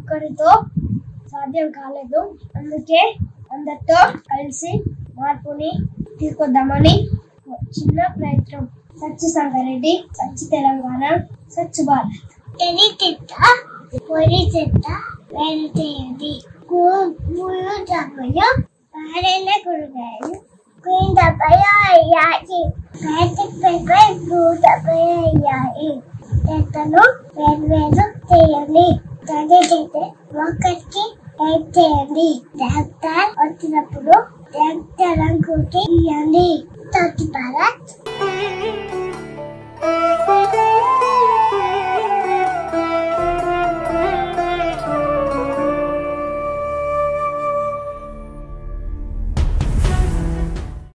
ఒక్కరితో సాధ్యం కాలేదు అందుకే అందరితో కలిసి మార్పుని తీసుకొద్దామని చిన్న ప్రయత్నం స్వచ్ఛ సంగారెడ్డి స్వచ్ఛ తెలంగాణ స్వచ్ఛ భారత్ తెలి చెత్త పొడి చెత్త వేరు చేయండి మూడు డబ్బులు పాడైన కూరగాయలు గ్రీన్ డబ్బలు అయ్యాయి ప్లాస్టిక్ పేపర్ బ్లూ డబ్బలు అయ్యాయి చెత్తను వేరు వేరు చేయండి తడి చేస్తే ఒకరికి టైప్ చేయండి డాక్టర్ వచ్చినప్పుడు డాక్టర్ అంకుల్కి ఇవ్వండి స్వచ్ఛ భారత్